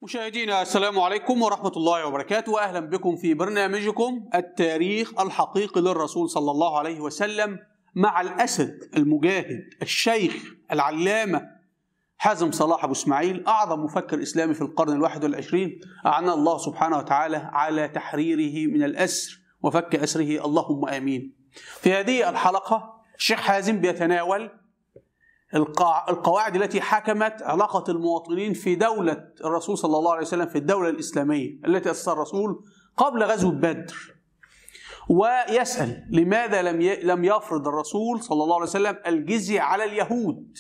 مشاهدينا السلام عليكم ورحمة الله وبركاته وأهلا بكم في برنامجكم التاريخ الحقيقي للرسول صلى الله عليه وسلم مع الأسد المجاهد الشيخ العلامة حازم صلاح أبو إسماعيل أعظم مفكر إسلامي في القرن الواحد والعشرين أعنا الله سبحانه وتعالى على تحريره من الأسر وفك أسره اللهم آمين في هذه الحلقة الشيخ حازم بيتناول القاع- القواعد التي حكمت علاقة المواطنين في دولة الرسول صلى الله عليه وسلم في الدولة الإسلامية التي أسسها الرسول قبل غزوة بدر ويسأل لماذا لم ي- لم يفرض الرسول صلى الله عليه وسلم الجزية على اليهود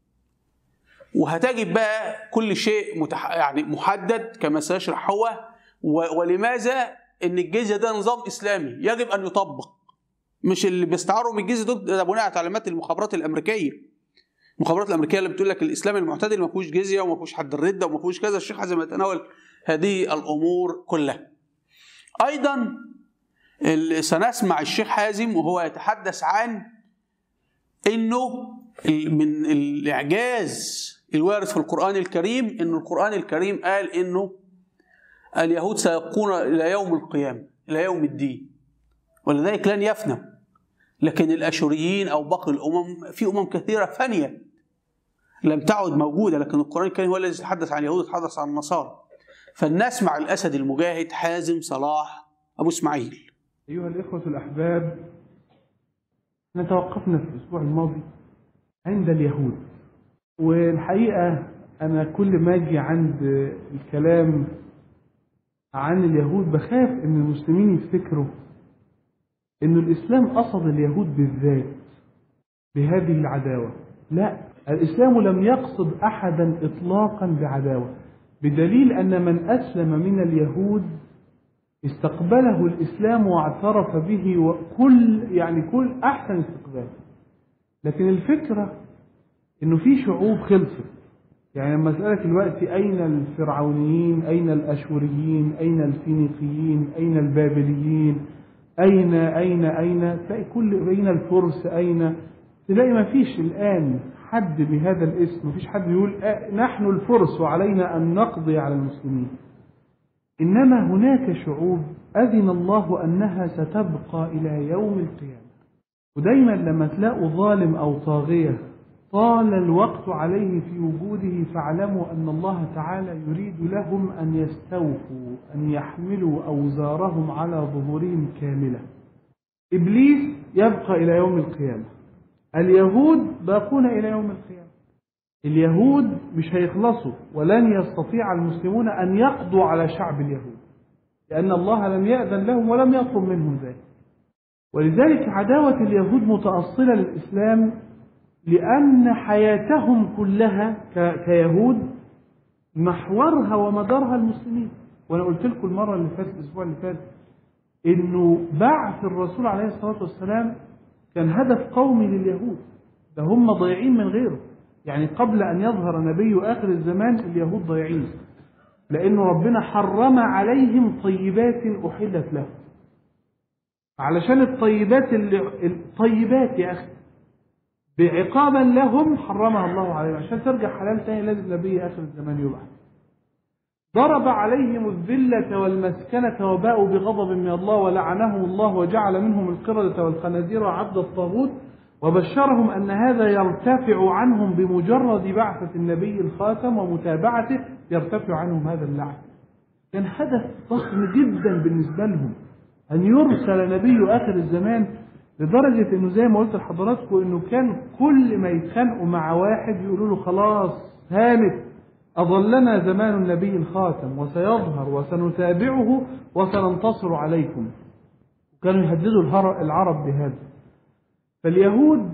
وهتجد بقى كل شيء متح... يعني محدد كما سيشرح هو و... ولماذا ان الجزيه ده نظام اسلامي يجب ان يطبق مش اللي بيستعاروا من الجزيه دول ده بناء على تعليمات المخابرات الامريكيه المخابرات الامريكيه اللي بتقول لك الاسلام المعتدل ما فيهوش جزيه وما فيهوش حد الرده وما فيهوش كذا الشيخ حازم يتناول هذه الامور كلها ايضا ال- سنسمع الشيخ حازم وهو يتحدث عن انه ال- من الاعجاز الوارد في القران الكريم ان القران الكريم قال انه اليهود سيبقون الى يوم القيامه الى يوم الدين ولذلك لن يفنوا لكن الاشوريين او باقي الامم في امم كثيره فانيه لم تعد موجوده لكن القران الكريم هو الذي يتحدث عن اليهود يتحدث عن النصارى فلنسمع الاسد المجاهد حازم صلاح ابو اسماعيل أيها الإخوة الأحباب احنا توقفنا في الأسبوع الماضي عند اليهود والحقيقة أنا كل ما أجي عند الكلام عن اليهود بخاف إن المسلمين يفتكروا إن الإسلام قصد اليهود بالذات بهذه العداوة لا الإسلام لم يقصد أحدا إطلاقا بعداوة بدليل أن من أسلم من اليهود استقبله الإسلام واعترف به وكل يعني كل أحسن استقبال لكن الفكرة إنه في شعوب خلصت يعني لما أسألك دلوقتي أين الفرعونيين أين الأشوريين أين الفينيقيين أين البابليين أين أين أين تلاقي كل أين الفرس أين تلاقي ما فيش الآن حد بهذا الاسم ما فيش حد يقول آه، نحن الفرس وعلينا أن نقضي على المسلمين إنما هناك شعوب أذن الله أنها ستبقى إلى يوم القيامة ودايما لما تلاقوا ظالم أو طاغية طال الوقت عليه في وجوده فاعلموا أن الله تعالى يريد لهم أن يستوفوا أن يحملوا أوزارهم على ظهورهم كاملة إبليس يبقى إلى يوم القيامة اليهود باقون إلى يوم القيامة اليهود مش هيخلصوا ولن يستطيع المسلمون أن يقضوا على شعب اليهود لأن الله لم يأذن لهم ولم يطلب منهم ذلك ولذلك عداوة اليهود متأصلة للإسلام لأن حياتهم كلها ك- كيهود محورها ومدارها المسلمين وأنا قلت لكم المرة اللي فاتت الأسبوع اللي فات إنه بعث الرسول عليه الصلاة والسلام كان هدف قومي لليهود ده هم ضايعين من غيره يعني قبل أن يظهر نبي آخر الزمان اليهود ضايعين لأنه ربنا حرم عليهم طيبات أحلت لهم علشان الطيبات اللي الطيبات يا أخي بعقابا لهم حرمها الله عليهم عشان ترجع حلال تاني لازم نبي آخر الزمان يبعث ضرب عليهم الذلة والمسكنة وباءوا بغضب من الله ولعنهم الله وجعل منهم القردة والخنازير وعبد الطاغوت وبشرهم أن هذا يرتفع عنهم بمجرد بعثة النبي الخاتم ومتابعته يرتفع عنهم هذا اللعن كان هدف ضخم جدا بالنسبة لهم أن يرسل نبي آخر الزمان لدرجة أنه زي ما قلت لحضراتكم أنه كان كل ما يتخانقوا مع واحد يقولوا له خلاص هانت أظلنا زمان النبي الخاتم وسيظهر وسنتابعه وسننتصر عليكم كانوا يهددوا الهر- العرب بهذا فاليهود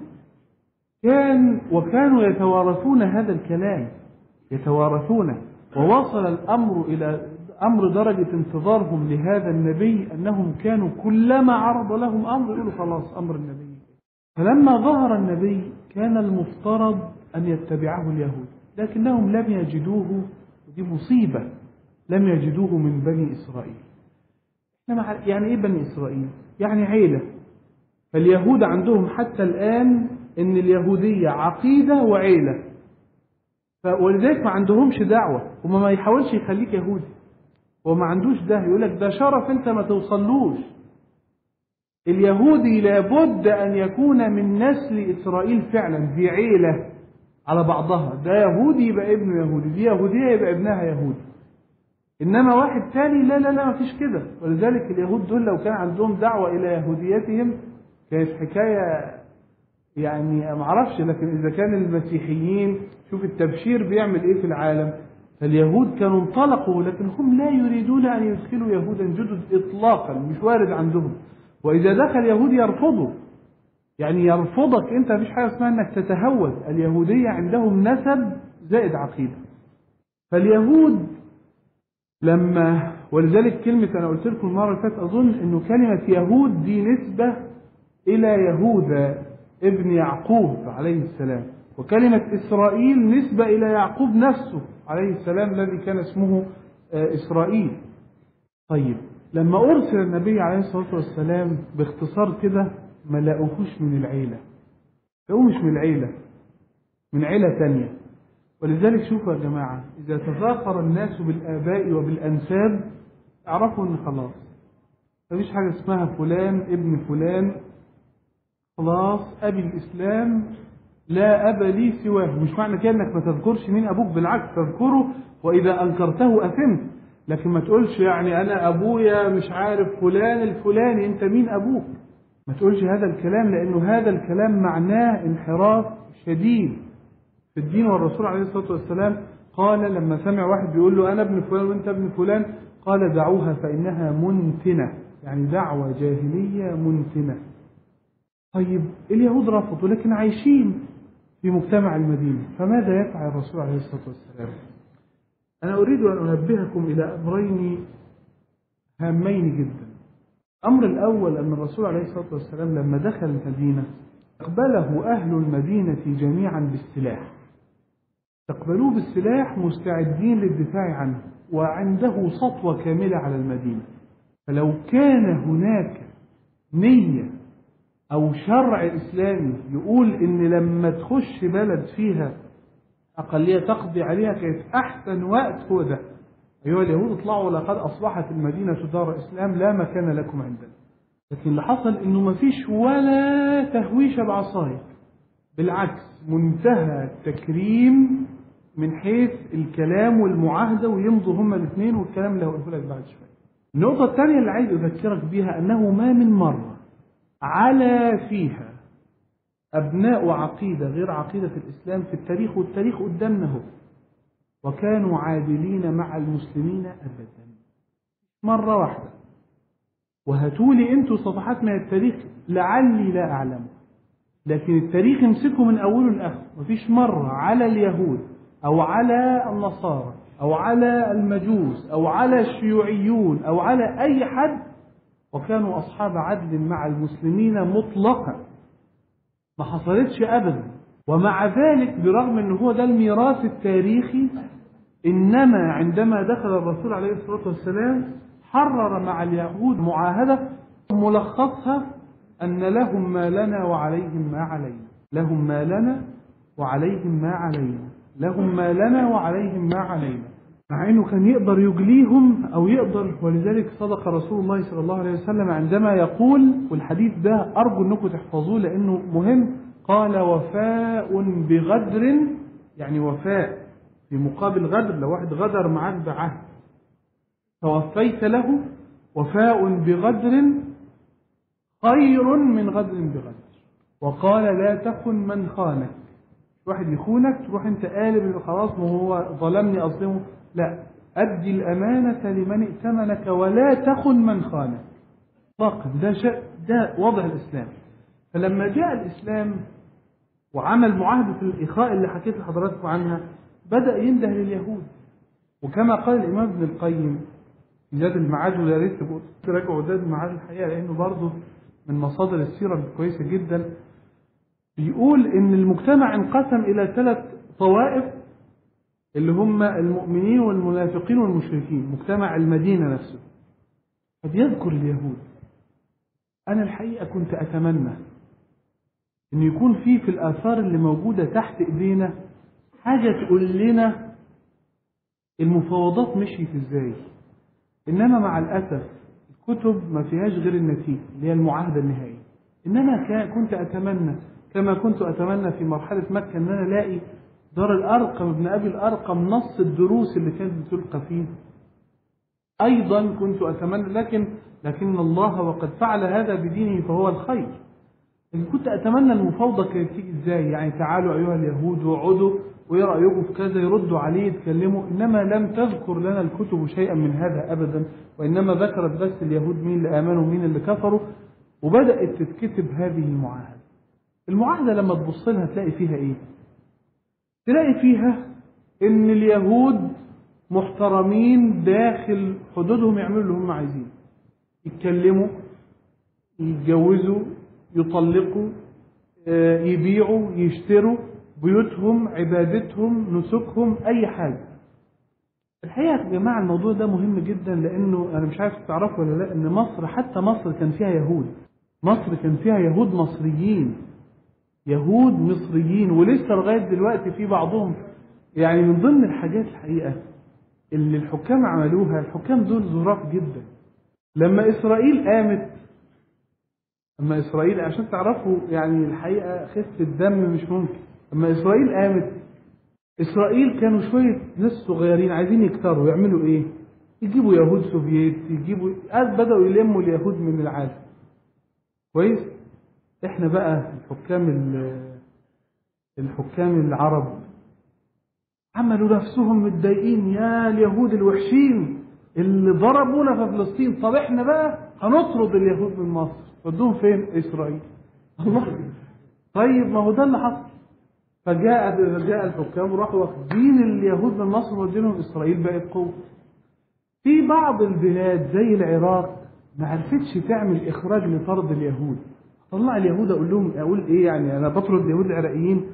كان وكانوا يتوارثون هذا الكلام يتوارثونه ووصل الأمر إلى أمر درجة انتظارهم لهذا النبي أنهم كانوا كلما عرض لهم أمر يقولوا خلاص أمر النبي فلما ظهر النبي كان المفترض أن يتبعه اليهود لكنهم لم يجدوه ودي مصيبة لم يجدوه من بني إسرائيل إحنا مع- يعني إيه بني إسرائيل؟ يعني عيلة فاليهود عندهم حتى الآن إن اليهودية عقيدة وعيلة ف- ولذلك ما عندهمش دعوة وما ما يحاولش يخليك يهودي هو ما عندوش ده يقول لك ده شرف انت ما توصلوش اليهودي لابد ان يكون من نسل اسرائيل فعلا دي عيله على بعضها ده يهودي يبقى ابنه يهودي دي يهوديه يبقى ابنها يهودي انما واحد تاني لا لا لا ما فيش كده ولذلك اليهود دول لو كان عندهم دعوه الى يهوديتهم كانت حكايه يعني ما اعرفش لكن اذا كان المسيحيين شوف التبشير بيعمل ايه في العالم فاليهود كانوا انطلقوا لكن هم لا يريدون ان يدخلوا يهودا جدد اطلاقا مش وارد عندهم واذا دخل يهودي يرفضه يعني يرفضك انت مفيش حاجه اسمها انك تتهود اليهوديه عندهم نسب زائد عقيده فاليهود لما ولذلك كلمة أنا قلت لكم المرة اللي فاتت أظن إنه كلمة يهود دي نسبة إلى يهوذا ابن يعقوب عليه السلام وكلمة إسرائيل نسبة إلى يعقوب نفسه عليه السلام الذي كان اسمه آه، إسرائيل طيب لما أرسل النبي عليه الصلاة والسلام باختصار كده ما لقوهوش من العيلة لقوه مش من العيلة من عيلة تانية ولذلك شوفوا يا جماعة إذا تفاخر الناس بالآباء وبالأنساب اعرفوا إن خلاص مفيش حاجة اسمها فلان ابن فلان خلاص أبي الإسلام لا أب لي سواه مش معنى كده إنك ما تذكرش مين أبوك بالعكس تذكره وإذا أنكرته أثمت لكن ما تقولش يعني أنا أبويا مش عارف فلان الفلاني أنت مين أبوك ما تقولش هذا الكلام لأنه هذا الكلام معناه انحراف شديد في الدين والرسول عليه الصلاة والسلام قال لما سمع واحد بيقول له أنا ابن فلان وأنت ابن فلان قال دعوها فإنها منتنة يعني دعوة جاهلية منتنة طيب اليهود رفضوا لكن عايشين في مجتمع المدينة فماذا يفعل الرسول عليه الصلاة والسلام أنا أريد أن أنبهكم إلى أمرين هامين جدا الأمر الأول أن الرسول عليه الصلاة والسلام لما دخل المدينة أقبله أهل المدينة جميعا بالسلاح استقبلوه بالسلاح مستعدين للدفاع عنه وعنده سطوة كاملة على المدينة فلو كان هناك نية أو شرع إسلامي يقول إن لما تخش بلد فيها أقلية تقضي عليها كانت أحسن وقت هو ده أيها اليهود اطلعوا لقد أصبحت المدينة دار إسلام لا مكان لكم عندنا لكن اللي حصل إنه مفيش ولا تهويشة بعصاية بالعكس منتهى التكريم من حيث الكلام والمعاهدة ويمضوا هما الاثنين والكلام اللي هقوله لك بعد شوية النقطة الثانية اللي عايز أذكرك بيها أنه ما من مرة على فيها أبناء عقيدة غير عقيدة الإسلام في التاريخ والتاريخ قدامنا هو وكانوا عادلين مع المسلمين أبدا مرة واحدة وهاتولي انتوا صفحات من التاريخ لعلي لا أعلم لكن التاريخ يمسكه من أوله لآخره مفيش مرة على اليهود أو على النصارى أو على المجوس أو على الشيوعيون أو على أي حد وكانوا أصحاب عدل مع المسلمين مطلقا ما حصلتش أبدا ومع ذلك برغم أن هو ده الميراث التاريخي إنما عندما دخل الرسول عليه الصلاة والسلام حرر مع اليهود معاهدة ملخصها أن لهم ما لنا وعليهم ما علينا لهم ما لنا وعليهم ما علينا لهم ما لنا وعليهم ما علينا مع انه كان يقدر يجليهم او يقدر ولذلك صدق رسول الله صلى الله عليه وسلم عندما يقول والحديث ده ارجو انكم تحفظوه لانه مهم قال وفاء بغدر يعني وفاء في مقابل غدر لو واحد غدر معاك بعهد توفيت له وفاء بغدر خير من غدر بغدر وقال لا تخن من خانك واحد يخونك تروح انت قالب خلاص ما هو ظلمني اظلمه لا ادي الامانه لمن ائتمنك ولا تخن من خانك اطلاقا ده شيء ده وضع الاسلام فلما جاء الاسلام وعمل معاهده الاخاء اللي حكيت لحضراتكم عنها بدا ينده لليهود وكما قال الامام ابن القيم في زاد المعاد ويا ريت تبقوا تراجعوا زاد المعاد الحقيقه لانه برضه من مصادر السيره الكويسه جدا بيقول ان المجتمع انقسم الى ثلاث طوائف اللي هم المؤمنين والمنافقين والمشركين مجتمع المدينه نفسه فبيذكر اليهود انا الحقيقه كنت اتمنى ان يكون في في الاثار اللي موجوده تحت ايدينا حاجة تقول لنا المفاوضات مشيت ازاي انما مع الاسف الكتب ما فيهاش غير النتيجة اللي هي المعاهدة النهائية انما كا- كنت اتمنى كما كنت اتمنى في مرحلة مكة ان انا الاقي دار الارقم ابن ابي الارقم نص الدروس اللي كانت بتلقى فيه ايضا كنت اتمنى لكن لكن الله وقد فعل هذا بدينه فهو الخير لكن كنت اتمنى المفاوضه كانت تيجي ازاي يعني تعالوا ايها اليهود واقعدوا وايه رايكم في كذا يردوا عليه يتكلموا انما لم تذكر لنا الكتب شيئا من هذا ابدا وانما ذكرت بس اليهود مين اللي امنوا ومين اللي كفروا وبدات تتكتب هذه المعاهده المعاهده لما تبص لها تلاقي فيها ايه تلاقي فيها ان اليهود محترمين داخل حدودهم يعملوا اللي هم عايزينه يتكلموا يتجوزوا يطلقوا آه، يبيعوا يشتروا بيوتهم عبادتهم نسكهم اي حاجه الحقيقه يا جماعه الموضوع ده مهم جدا لانه انا مش عارف تعرفوا ولا لا ان مصر حتى مصر كان فيها يهود مصر كان فيها يهود مصريين يهود مصريين ولسه لغايه دلوقتي في بعضهم يعني من ضمن الحاجات الحقيقه اللي الحكام عملوها الحكام دول ظراف جدا لما اسرائيل قامت لما اسرائيل عشان تعرفوا يعني الحقيقه خفه الدم مش ممكن لما اسرائيل قامت اسرائيل كانوا شويه ناس صغيرين عايزين يكتروا يعملوا ايه يجيبوا يهود سوفييت يجيبوا بداوا يلموا اليهود من العالم كويس احنا بقى الحكام ال- الحكام العرب عملوا نفسهم متضايقين يا اليهود الوحشين اللي ضربونا في فلسطين طب احنا بقى هنطرد اليهود من مصر ودوهم فين اسرائيل الله طيب ما هو ده اللي حصل فجاء جاء الحكام وراحوا واخدين اليهود من مصر وودينهم اسرائيل بقت قوه في بعض البلاد زي العراق ما عرفتش تعمل اخراج لطرد اليهود طلع اليهود اقول لهم اقول ايه يعني انا بطرد اليهود العراقيين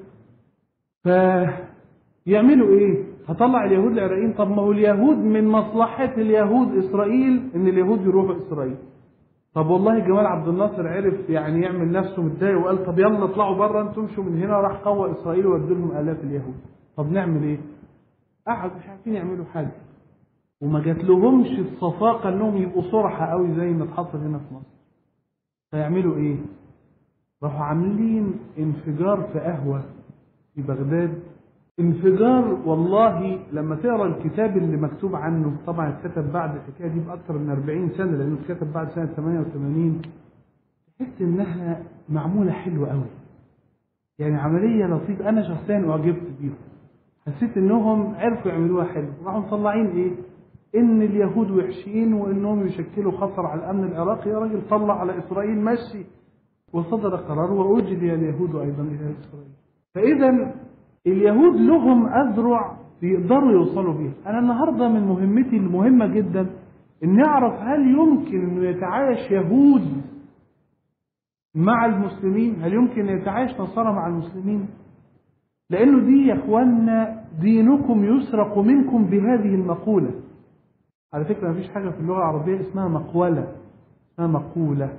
فيعملوا ايه هطلع اليهود العراقيين طب ما هو اليهود من مصلحة اليهود اسرائيل ان اليهود يروحوا اسرائيل طب والله جمال عبد الناصر عرف يعني يعمل نفسه متضايق وقال طب يلا اطلعوا بره انتم امشوا من هنا راح قوى اسرائيل وادوا لهم الاف اليهود طب نعمل ايه قعدوا مش عارفين يعملوا حاجه وما جات لهمش الصفاقه انهم يبقوا صرحه قوي زي ما حصل هنا في مصر فيعملوا ايه راحوا عاملين انفجار في قهوه في بغداد انفجار والله لما تقرا الكتاب اللي مكتوب عنه طبعا اتكتب بعد الحكايه دي باكثر من 40 سنه لانه اتكتب بعد سنه 88 تحس انها معموله حلوه قوي يعني عمليه لطيفه انا شخصيا اعجبت بيهم حسيت انهم عرفوا يعملوها حلو راحوا مطلعين ايه ان اليهود وحشين وانهم يشكلوا خطر على الامن العراقي يا راجل طلع على اسرائيل مشي وصدر قرار واجري اليهود ايضا الى اسرائيل فاذا اليهود لهم أذرع بيقدروا يوصلوا بيها أنا النهاردة من مهمتي المهمة جدا إن نعرف هل يمكن أنه يتعايش يهود مع المسلمين هل يمكن أن يتعايش نصارى مع المسلمين لأنه دي يا إخواننا دينكم يسرق منكم بهذه المقولة على فكرة ما فيش حاجة في اللغة العربية اسمها مقولة اسمها مقولة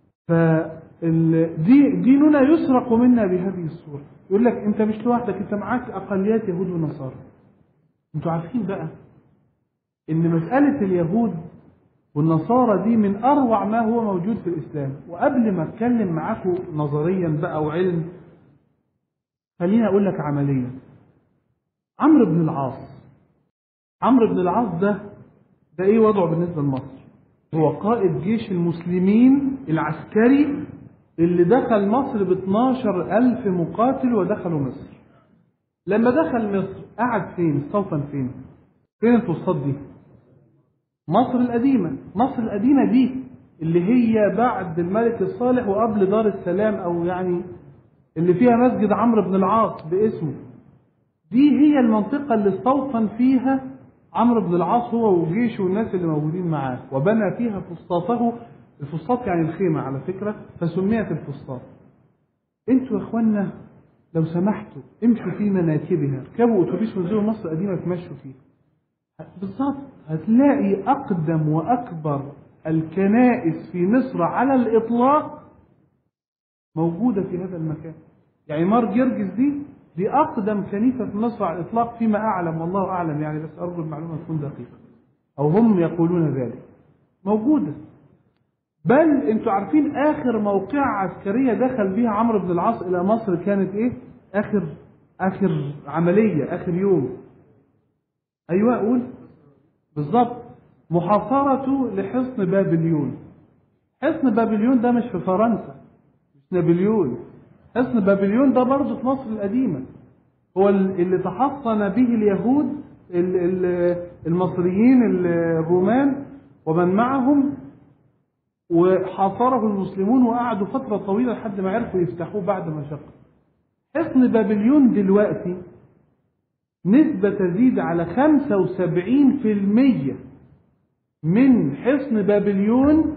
فدي ديننا يسرق منا بهذه الصورة يقول لك انت مش لوحدك انت معاك اقليات يهود ونصارى انتوا عارفين بقى ان مسألة اليهود والنصارى دي من اروع ما هو موجود في الاسلام وقبل ما اتكلم معاكم نظريا بقى وعلم خليني اقول لك عمليا عمرو بن العاص عمرو بن العاص ده ده ايه وضعه بالنسبة لمصر هو قائد جيش المسلمين العسكري اللي دخل مصر ب 12 ألف مقاتل ودخلوا مصر لما دخل مصر قعد فين استوطن فين فين الفسطاط دي مصر القديمة مصر القديمة دي اللي هي بعد الملك الصالح وقبل دار السلام أو يعني اللي فيها مسجد عمرو بن العاص باسمه دي هي المنطقة اللي استوطن فيها عمرو بن العاص هو وجيشه والناس اللي موجودين معاه وبنى فيها فسطاطه الفسطاط يعني الخيمة على فكرة فسميت الفسطاط انتوا يا اخوانا لو سمحتوا امشوا في مناكبها اركبوا اتوبيس وانزلوا مصر القديمة تمشوا فيها بالظبط هتلاقي اقدم واكبر الكنائس في مصر على الاطلاق موجودة في هذا المكان يعني مار جرجس دي دي أقدم كنيسة في مصر على الإطلاق فيما أعلم والله أعلم يعني بس أرجو المعلومة تكون دقيقة أو هم يقولون ذلك موجودة بل انتوا عارفين آخر موقعة عسكرية دخل بها عمرو بن العاص إلى مصر كانت إيه؟ آخر آخر عملية آخر يوم أيوة أقول بالظبط محاصرته لحصن بابليون حصن بابليون ده مش في فرنسا مش نابليون حصن بابليون ده برضه في مصر القديمة هو اللي تحصن به اليهود ال- ال- المصريين الرومان ومن معهم وحاصره المسلمون وقعدوا فترة طويلة لحد ما عرفوا يفتحوه بعد ما شق حصن بابليون دلوقتي نسبة تزيد على 75% من حصن بابليون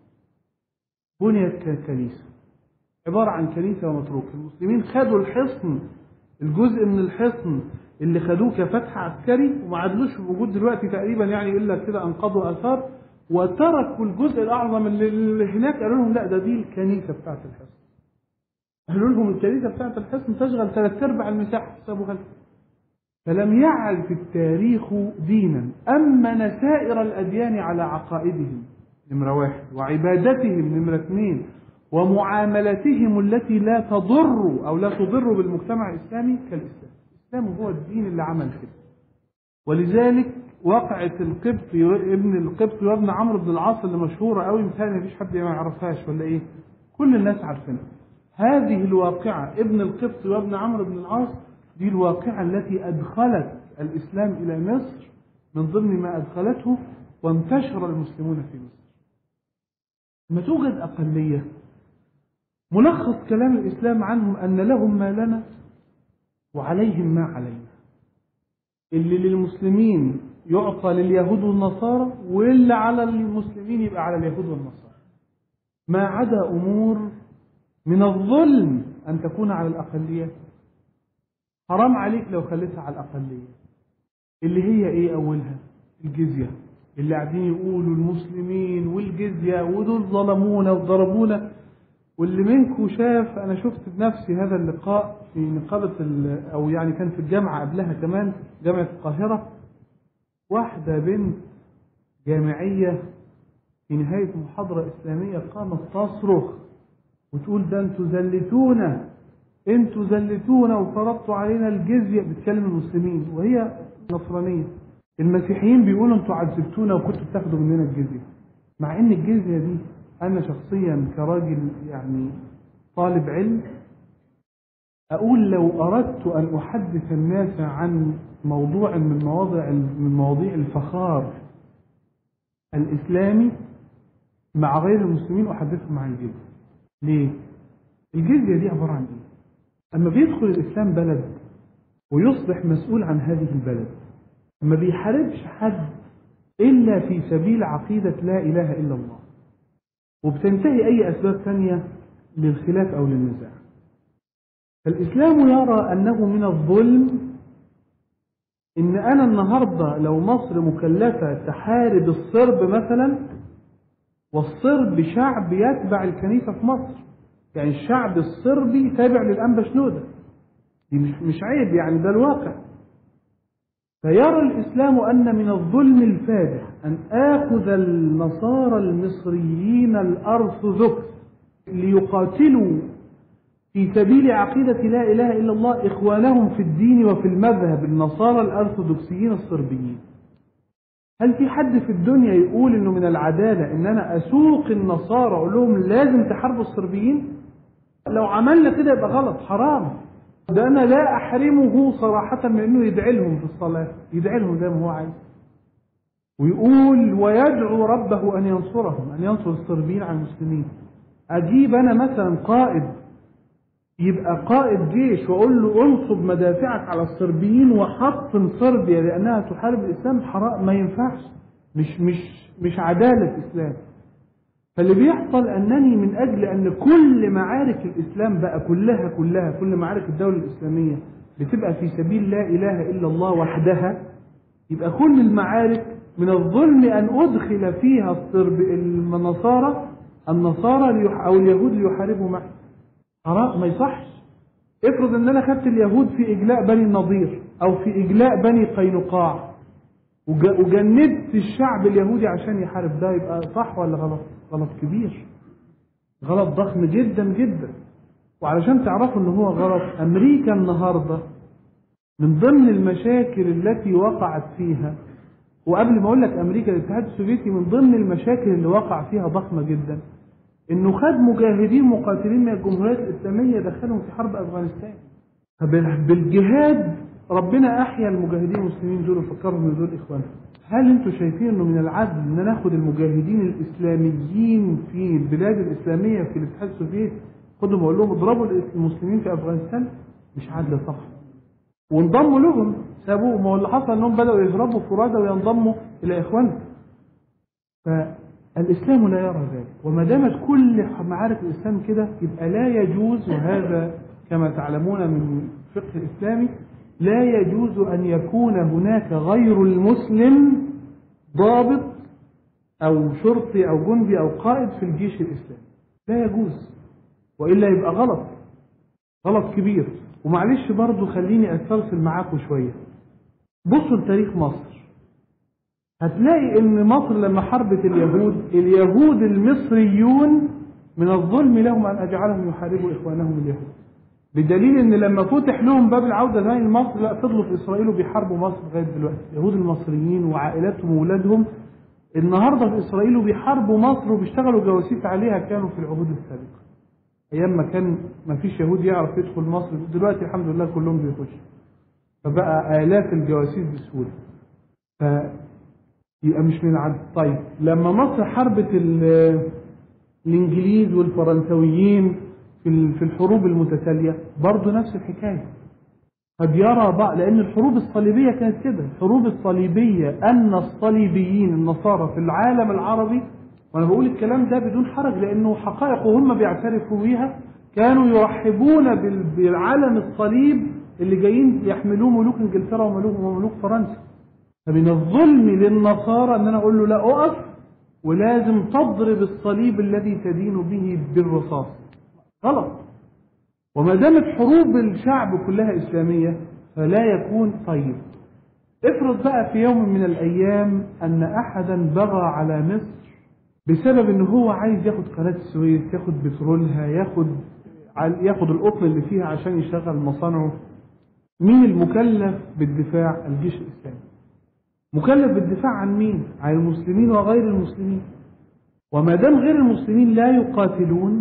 بنيت ككنيسة عبارة عن كنيسة ومتروك المسلمين خدوا الحصن الجزء من الحصن اللي خدوه كفتح عسكري وما عادلوش موجود دلوقتي تقريبا يعني الا كده انقضوا اثار وتركوا الجزء الاعظم اللي اللي هناك قالوا لهم لا ده دي الكنيسه بتاعت الحصن قالوا لهم الكنيسه بتاعت الحصن تشغل ثلاث ارباع المساحه سابوها لكم. فلم يعرف التاريخ دينا امن سائر الاديان على عقائدهم نمره واحد وعبادتهم نمره اثنين ومعاملتهم التي لا تضر او لا تضر بالمجتمع الاسلامي كالاسلام الاسلام هو الدين اللي عمل كده ولذلك وقعة القبط ابن القبط وابن عمرو بن العاص اللي مشهورة قوي مثال مفيش حد ما يعرفهاش ولا ايه كل الناس عارفينها هذه الواقعة ابن القبط وابن عمرو بن العاص دي الواقعة التي أدخلت الإسلام إلى مصر من ضمن ما أدخلته وانتشر المسلمون في مصر لما توجد أقلية ملخص كلام الإسلام عنهم أن لهم ما لنا وعليهم ما علينا اللي للمسلمين يعطى لليهود والنصارى واللي على المسلمين يبقى على اليهود والنصارى ما عدا أمور من الظلم أن تكون على الأقليات حرام عليك لو خليتها على الأقلية اللي هي إيه أولها الجزية اللي قاعدين يقولوا المسلمين والجزية ودول ظلمونا وضربونا واللي منكم شاف أنا شفت بنفسي هذا اللقاء في نقابة ال- أو يعني كان في الجامعة قبلها كمان جامعة القاهرة واحدة بنت جامعية في نهاية محاضرة إسلامية قامت تصرخ وتقول ده انتوا زلتونا انتوا زلتونا وفرضتوا علينا الجزية بتكلم المسلمين وهي نصرانية المسيحيين بيقولوا انتوا عذبتونا وكنتوا بتاخدوا مننا الجزية مع ان الجزية دي انا شخصيا كراجل يعني طالب علم اقول لو اردت ان احدث الناس عن موضوع من مواضع من مواضيع الفخار الاسلامي مع غير المسلمين احدثهم عن الجزية ليه؟ الجزية دي عبارة عن ايه؟ اما بيدخل الاسلام بلد ويصبح مسؤول عن هذه البلد ما بيحاربش حد الا في سبيل عقيدة لا اله الا الله وبتنتهي اي اسباب ثانية للخلاف او للنزاع فالاسلام يرى انه من الظلم ان انا النهاردة لو مصر مكلفة تحارب الصرب مثلا والصرب شعب يتبع الكنيسة في مصر يعني الشعب الصربي تابع للأنبا شنودة دي مش, مش عيب يعني ده الواقع فيرى الإسلام أن من الظلم الفادح أن آخذ النصارى المصريين الأرثوذكس ليقاتلوا في سبيل عقيدة لا إله إلا الله إخوانهم في الدين وفي المذهب النصارى الأرثوذكسيين الصربيين هل في حد في الدنيا يقول انه من العدالة ان انا اسوق النصارى اقول لهم لازم تحاربوا الصربيين لو عملنا كده يبقى غلط حرام ده انا لا احرمه صراحة من انه يدعي لهم في الصلاة يدعي لهم زي ما هو عايز ويقول ويدعو ربه ان ينصرهم ان ينصر الصربيين على المسلمين اجيب انا مثلا قائد يبقى قائد جيش واقول له انصب مدافعك على الصربيين وحطم صربيا لانها تحارب الاسلام حرام ما ينفعش مش مش مش عداله اسلام فاللي بيحصل انني من اجل ان كل معارك الاسلام بقى كلها كلها كل معارك الدوله الاسلاميه بتبقى في سبيل لا اله الا الله وحدها يبقى كل المعارك من الظلم ان ادخل فيها الصرب النصارى النصارى ليح- او اليهود ليحاربوا معي حرام ما يصحش افرض ان انا خدت اليهود في اجلاء بني النضير او في اجلاء بني قينقاع وج- وجندت الشعب اليهودي عشان يحارب ده يبقى صح ولا غلط غلط كبير غلط ضخم جدا جدا وعلشان تعرفوا ان هو غلط امريكا النهارده من ضمن المشاكل التي وقعت فيها وقبل ما اقول لك امريكا الاتحاد السوفيتي من ضمن المشاكل اللي وقع فيها ضخمه جدا انه خد مجاهدين مقاتلين من الجمهوريات الاسلاميه دخلهم في حرب افغانستان فبال- بالجهاد ربنا احيا المجاهدين المسلمين دول وفكرهم ان دول اخوانهم هل انتم شايفين انه من العدل ان ناخد المجاهدين الاسلاميين في البلاد الاسلاميه في الاتحاد السوفيتي خدهم واقول لهم اضربوا المسلمين في افغانستان مش عدل صح وانضموا لهم سابوه ما هو اللي حصل انهم بداوا يهربوا فرادى وينضموا الى اخوانهم فالاسلام لا يرى ذلك وما دامت كل معارك الاسلام كده يبقى لا يجوز وهذا كما تعلمون من الفقه الاسلامي لا يجوز ان يكون هناك غير المسلم ضابط او شرطي او جندي او قائد في الجيش الاسلامي لا يجوز والا يبقى غلط غلط كبير ومعلش برضو خليني استرسل معاكم شويه بصوا لتاريخ مصر هتلاقي ان مصر لما حاربت اليهود اليهود المصريون من الظلم لهم ان اجعلهم يحاربوا اخوانهم اليهود بدليل ان لما فتح لهم باب العوده ثاني لمصر لا فضلوا في اسرائيل وبيحاربوا مصر لغايه دلوقتي اليهود المصريين وعائلاتهم واولادهم النهارده في اسرائيل وبيحاربوا مصر وبيشتغلوا جواسيس عليها كانوا في العهود السابقه ايام ما كان ما فيش يهود يعرف يدخل مصر دلوقتي الحمد لله كلهم بيخشوا فبقى آلاف الجواسيس بسهولة ف يبقى مش من العدل طيب لما مصر حاربت ال- الإنجليز والفرنسويين في ال- في الحروب المتتالية برضه نفس الحكاية قد يرى بعض لأن الحروب الصليبية كانت كده الحروب الصليبية أن الصليبيين النصارى في العالم العربي وأنا بقول الكلام ده بدون حرج لأنه حقائق وهم بيعترفوا بيها كانوا يرحبون بال- بالعلم الصليب اللي جايين يحملوه ملوك انجلترا وملوك وملوك فرنسا فمن الظلم للنصارى ان انا اقول له لا اقف ولازم تضرب الصليب الذي تدين به بالرصاص غلط وما دامت حروب الشعب كلها اسلاميه فلا يكون طيب افرض بقى في يوم من الايام ان احدا بغى على مصر بسبب ان هو عايز ياخد قناه السويس ياخد بترولها ياخد ياخد القطن اللي فيها عشان يشغل مصانعه مين المكلف بالدفاع الجيش الاسلامي مكلف بالدفاع عن مين عن المسلمين وغير المسلمين وما دام غير المسلمين لا يقاتلون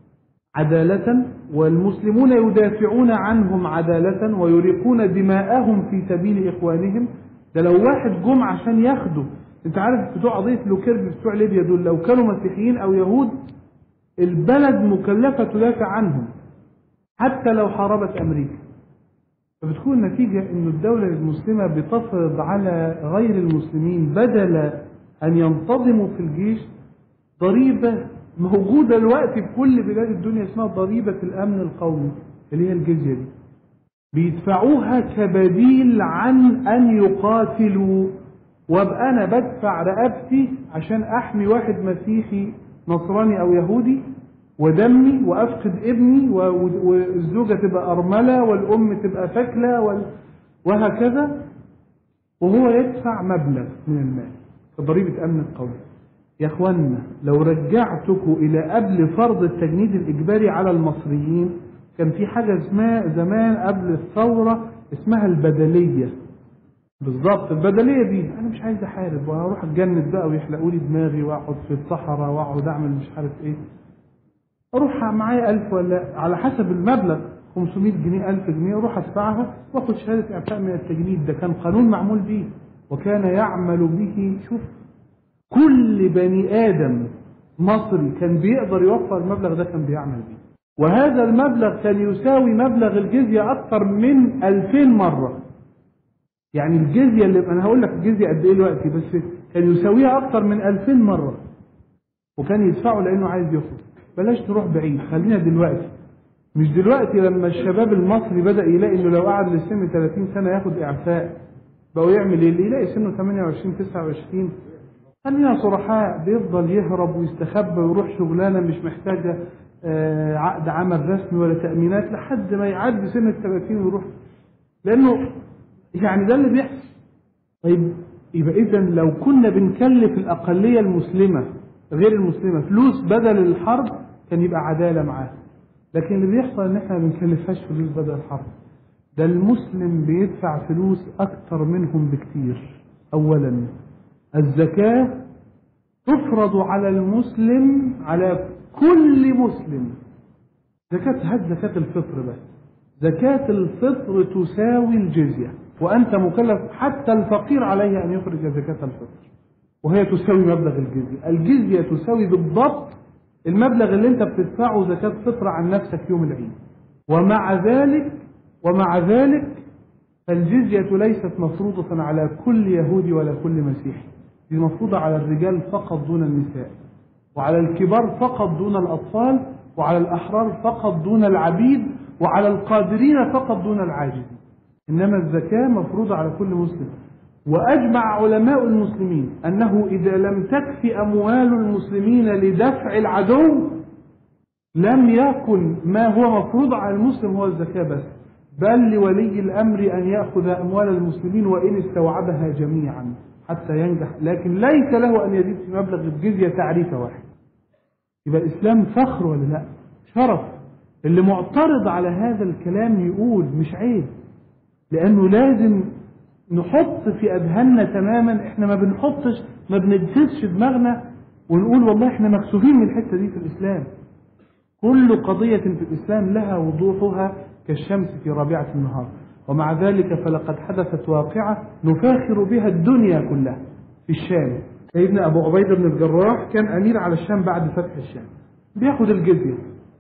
عدالة والمسلمون يدافعون عنهم عدالة ويريقون دماءهم في سبيل إخوانهم ده لو واحد جم عشان ياخدوا انت عارف بتوع قضية لوكيرب بتوع ليبيا دول لو كانوا مسيحيين أو يهود البلد مكلفة تدافع عنهم حتى لو حاربت أمريكا فبتكون النتيجة أن الدولة المسلمة بتفرض على غير المسلمين بدل أن ينتظموا في الجيش ضريبة موجودة دلوقتي في كل بلاد الدنيا اسمها ضريبة الأمن القومي اللي هي الجزية دي بيدفعوها كبديل عن أن يقاتلوا وابقى أنا بدفع رقبتي عشان أحمي واحد مسيحي نصراني أو يهودي ودمي وافقد ابني و- والزوجه تبقى ارمله والام تبقى ثكلى وال- وهكذا وهو يدفع مبلغ من المال كضريبه امن القومي يا اخوانا لو رجعتكم الى قبل فرض التجنيد الاجباري على المصريين كان في حاجه اسمها زمان قبل الثوره اسمها البدليه بالظبط البدليه دي انا مش عايز احارب وهروح اتجند بقى ويحلقوا لي دماغي واقعد في الصحراء واقعد اعمل مش عارف ايه اروح معايا 1000 ولا على حسب المبلغ 500 جنيه 1000 جنيه اروح ادفعها واخد شهاده اعفاء من التجنيد ده كان قانون معمول به وكان يعمل به شوف كل بني ادم مصري كان بيقدر يوفر المبلغ ده كان بيعمل به وهذا المبلغ كان يساوي مبلغ الجزيه اكثر من 2000 مره يعني الجزيه اللي انا هقول لك الجزيه قد ايه دلوقتي بس كان يساويها اكثر من 2000 مره وكان يدفعه لانه عايز يخرج بلاش نروح بعيد خلينا دلوقتي مش دلوقتي لما الشباب المصري بدأ يلاقي انه لو قعد لسن 30 سنة ياخد اعفاء بقوا يعمل ايه اللي يلاقي سنه 28 29 خلينا صرحاء بيفضل يهرب ويستخبى ويروح شغلانة مش محتاجة آه، عقد عمل رسمي ولا تأمينات لحد ما يعدي سن ال 30 ويروح لأنه يعني ده اللي بيحصل طيب يبقى إذا لو كنا بنكلف الأقلية المسلمة غير المسلمة فلوس بدل الحرب كان يبقى عدالة معاها لكن اللي بيحصل إن إحنا ما بنكلفهاش فلوس بدل الحرب ده المسلم بيدفع فلوس أكتر منهم بكتير أولا الزكاة تفرض على المسلم على كل مسلم زكاة هات زكاة الفطر بس زكاة الفطر تساوي الجزية وأنت مكلف حتى الفقير عليه أن يخرج زكاة الفطر وهي تساوي مبلغ الجزية الجزية تساوي بالضبط المبلغ اللي انت بتدفعه زكاة فطر عن نفسك يوم العيد ومع ذلك ومع ذلك فالجزية ليست مفروضة على كل يهودي ولا كل مسيحي دي مفروضة على الرجال فقط دون النساء وعلى الكبار فقط دون الأطفال وعلى الأحرار فقط دون العبيد وعلى القادرين فقط دون العاجزين إنما الزكاة مفروضة على كل مسلم وأجمع علماء المسلمين أنه إذا لم تكف أموال المسلمين لدفع العدو لم يكن ما هو مفروض على المسلم هو الزكاة بس بل لولي الأمر أن يأخذ أموال المسلمين وإن استوعبها جميعا حتى ينجح لكن ليس له أن يزيد في مبلغ الجزية تعريفة واحد يبقى الإسلام فخر ولا لا شرف اللي معترض على هذا الكلام يقول مش عيب لأنه لازم نحط في أذهاننا تماما احنا ما بنحطش ما بندسش دماغنا ونقول والله احنا مكسوفين من الحتة دي في الإسلام كل قضية في الإسلام لها وضوحها كالشمس في رابعة النهار ومع ذلك فلقد حدثت واقعة نفاخر بها الدنيا كلها في الشام سيدنا أبو عبيدة بن الجراح كان أمير على الشام بعد فتح الشام بياخد الجزية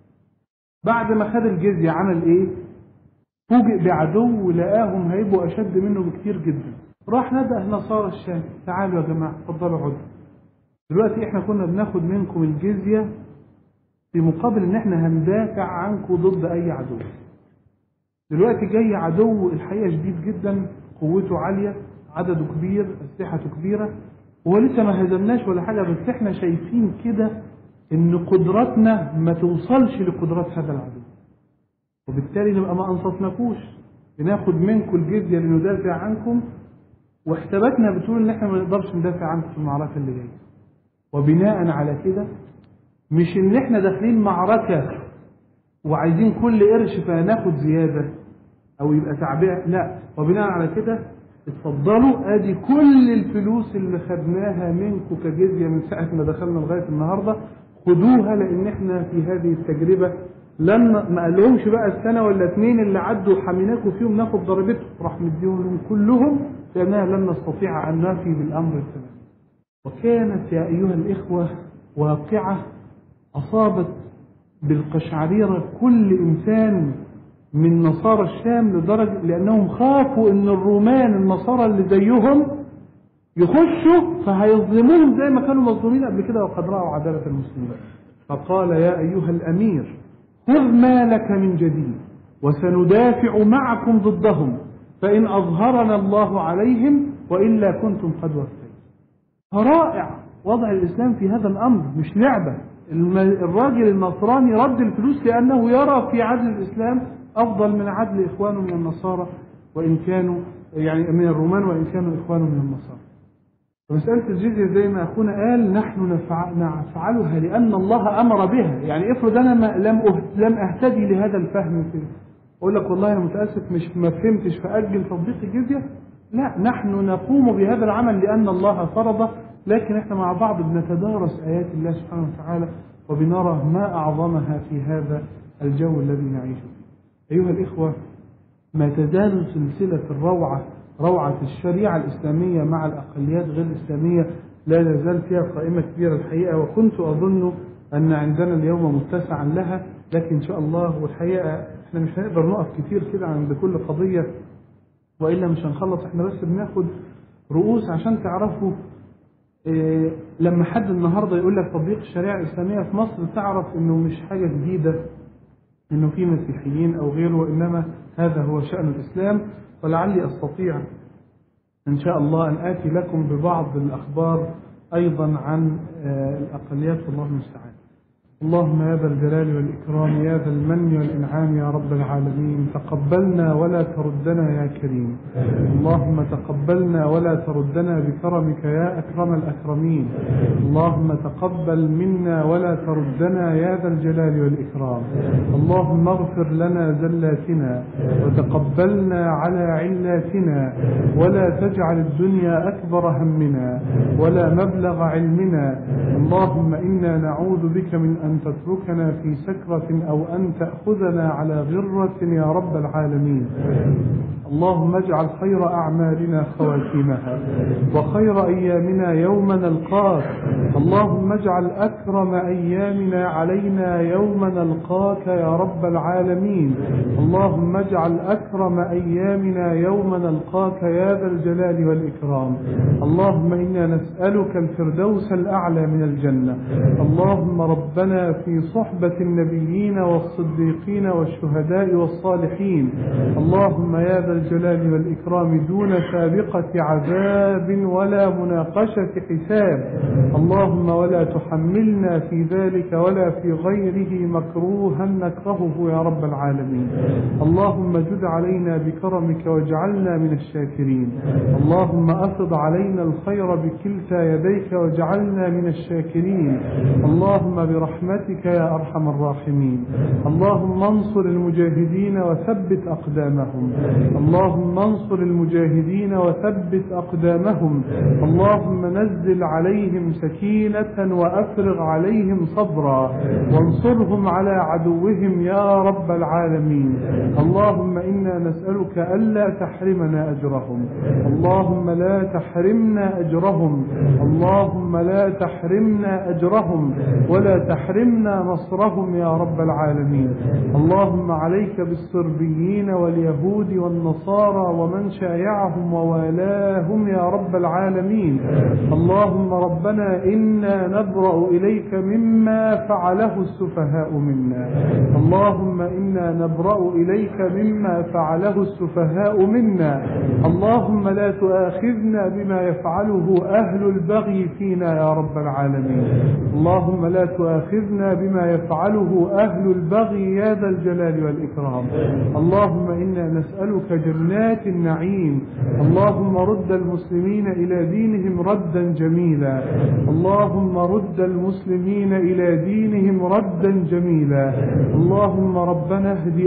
بعد ما خد الجزية عمل إيه؟ فوجئ بعدو لقاهم هيبقوا أشد منه بكتير جدا راح ندى نصارى الشام تعالوا يا جماعة اتفضلوا عدوا دلوقتي احنا كنا بناخد منكم الجزية في مقابل ان احنا هندافع عنكم ضد اي عدو دلوقتي جاي عدو الحقيقة شديد جدا قوته عالية عدده كبير أسلحته كبيرة هو لسه ما هزمناش ولا حاجة بس احنا شايفين كده ان قدراتنا ما توصلش لقدرات هذا العدو وبالتالي نبقى ما انصفناكوش بناخد منكم الجزية لندافع عنكم واحتباتنا بتقول ان احنا ما نقدرش ندافع عنكم في المعركة اللي جاية وبناء على كده مش ان احنا داخلين معركة وعايزين كل قرش فناخد زيادة او يبقى تعبئة لا وبناء على كده اتفضلوا ادي كل الفلوس اللي خدناها منكم كجزية من ساعة ما دخلنا لغاية النهاردة خدوها لان احنا في هذه التجربة لن ما قالهمش بقى السنة ولا اتنين اللي عدوا حميناكم فيهم ناخد ضريبتهم راح مديهم لهم كلهم لانها لن نستطيع ان نفي بالامر التمام وكانت يا ايها الاخوة واقعة اصابت بالقشعريرة كل انسان من نصارى الشام لدرجة لأنهم خافوا أن الرومان النصارى اللي زيهم يخشوا فهيظلموهم زي ما كانوا مظلومين قبل كده وقد رأوا عدالة المسلمين فقال يا أيها الأمير خذ ما لك من جديد وسندافع معكم ضدهم فإن أظهرنا الله عليهم وإلا كنتم قد وفيت فرائع وضع الإسلام في هذا الأمر مش لعبة الراجل النصراني رد الفلوس لأنه يرى في عدل الإسلام أفضل من عدل إخوانه من النصارى وإن كانوا يعني من الرومان وإن كانوا إخوانه من النصارى مسألة الجزية زي ما أخونا قال نحن نفعلها لأن الله أمر بها يعني افرض أنا ما لم أه- لم أهتدي لهذا الفهم في أقول لك والله أنا متأسف مش ما فهمتش فأجل تطبيق الجزية لا نحن نقوم بهذا العمل لأن الله فرضه لكن احنا مع بعض بنتدارس آيات الله سبحانه وتعالى وبنرى ما أعظمها في هذا الجو الذي نعيش فيه أيها الإخوة ما تزال سلسلة الروعة روعة الشريعة الإسلامية مع الأقليات غير الإسلامية لا تزال فيها قائمة كبيرة الحقيقة وكنت أظن أن عندنا اليوم متسعا لها لكن إن شاء الله والحقيقة احنا مش هنقدر نقف كتير كده عند كل قضية وإلا مش هنخلص احنا بس بناخد رؤوس عشان تعرفوا إيه لما حد النهارده يقول لك تطبيق الشريعة الإسلامية في مصر تعرف إنه مش حاجة جديدة إنه في مسيحيين أو غيره وإنما هذا هو شأن الإسلام ولعلي أستطيع إن شاء الله أن آتي لكم ببعض الأخبار أيضا عن الأقليات والله المستعان اللهم يا ذا الجلال والإكرام يا ذا المن والإنعام يا رب العالمين تقبلنا ولا تردنا يا كريم اللهم تقبلنا ولا تردنا بكرمك يا أكرم الأكرمين اللهم تقبل منا ولا تردنا يا ذا الجلال والإكرام اللهم اغفر لنا زلاتنا وتقبلنا على علاتنا ولا تجعل الدنيا أكبر همنا ولا مبلغ علمنا اللهم إنا نعوذ بك من أن تتركنا في سكرة أو أن تأخذنا على غرة يا رب العالمين اللهم اجعل خير أعمالنا خواتيمها وخير أيامنا يوم نلقاك اللهم اجعل أكرم أيامنا علينا يوم نلقاك يا رب العالمين اللهم اجعل أكرم أيامنا يوم نلقاك يا ذا الجلال والإكرام اللهم إنا نسألك الفردوس الأعلى من الجنة اللهم ربنا في صحبة النبيين والصديقين والشهداء والصالحين اللهم يا ذا الجلال والإكرام دون سابقة عذاب ولا مناقشة حساب اللهم ولا تحملنا في ذلك ولا في غيره مكروها نكرهه يا رب العالمين اللهم جد علينا بكرمك واجعلنا من الشاكرين اللهم أفض علينا الخير بكلتا يديك واجعلنا من الشاكرين اللهم برحمتك يا أرحم الراحمين اللهم انصر المجاهدين وثبت أقدامهم اللهم انصر المجاهدين وثبت أقدامهم اللهم نزل عليهم سكينة وأفرغ عليهم صبرا وانصرهم على عدوهم يا رب العالمين اللهم إنا نسألك ألا تحرمنا أجرهم اللهم لا تحرمنا أجرهم اللهم لا تحرمنا أجرهم ولا تحرمنا نصرهم يا رب العالمين اللهم عليك بالصربيين واليهود والنصارى ومن شايعهم ووالاهم يا رب العالمين اللهم ربنا إنا نبرأ إليك مما فعله السفهاء منا اللهم إنا نبرأ إليك مما فعله السفهاء منا اللهم لا تؤاخذنا بما يفعله أهل البغي فينا يا رب العالمين اللهم لا تؤاخذنا بما يفعله أهل البغي يا ذا الجلال والإكرام اللهم إنا نسألك جنات النعيم اللهم رد المسلمين إلى دينهم ردا جميلا اللهم رد المسلمين إلى دينهم ردا جميلا اللهم ربنا اهد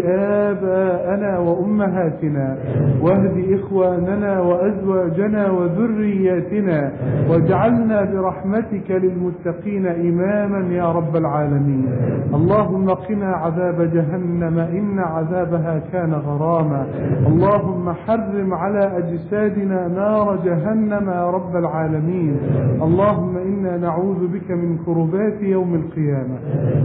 آباءنا وأمهاتنا واهد إخواننا وأزواجنا وذرياتنا واجعلنا برحمتك للمتقين إماما يا رب العالمين اللهم قنا عذاب جهنم إن عذابها كان غراما اللهم حرم على أجسادنا نار جهنم يا رب العالمين اللهم إنا نعوذ بك من كربات يوم القيامة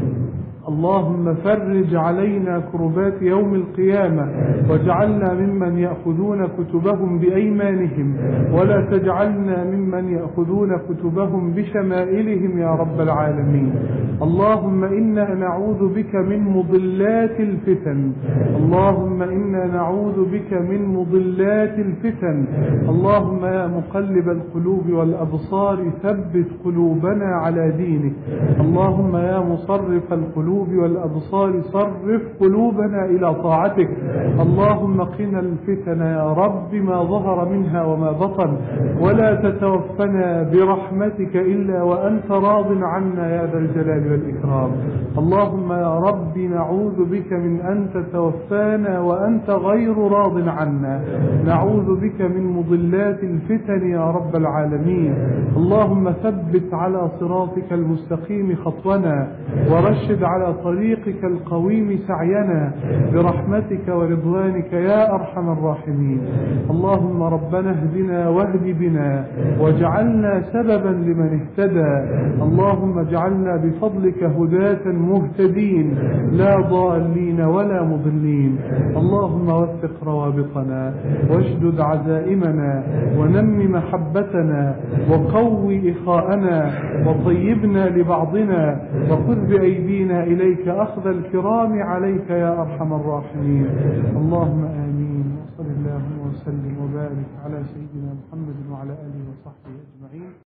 اللهم فرج علينا كربات يوم القيامة واجعلنا ممن يأخذون كتبهم بأيمانهم ولا تجعلنا ممن يأخذون كتبهم بشمائلهم يا رب العالمين اللهم إنا نعوذ بك من مضلات الفتن اللهم إنا نعوذ بك من مضلات الفتن اللهم يا مقلب القلوب والأبصار ثبت قلوبنا على دينك اللهم يا مصرف القلوب والأبصار صرف قلوبنا إلى طاعتك اللهم قنا الفتن يا رب ما ظهر منها وما بطن ولا تتوفنا برحمتك إلا وأنت راض عنا يا ذا الجلال والإكرام اللهم يا رب نعوذ بك من أن تتوفانا وأنت غير راض عنا نعوذ بك من مضلات الفتن يا رب العالمين اللهم ثبت على صراطك المستقيم خطونا ورشد على طريقك القويم سعينا برحمتك ورضوانك يا أرحم الراحمين اللهم ربنا اهدنا واهد بنا واجعلنا سببا لمن اهتدى اللهم اجعلنا بفضلك هداة مهتدين لا ضالين ولا مضلين اللهم وثق روابطنا واشدد عزائمنا ونم محبتنا وقوي إخاءنا وطيبنا لبعضنا وخذ بأيدينا إليك أخذ الكرام عليك يا أرحم الراحمين اللهم آمين وصل اللهم وسلم وبارك على سيدنا محمد وعلى آله وصحبه أجمعين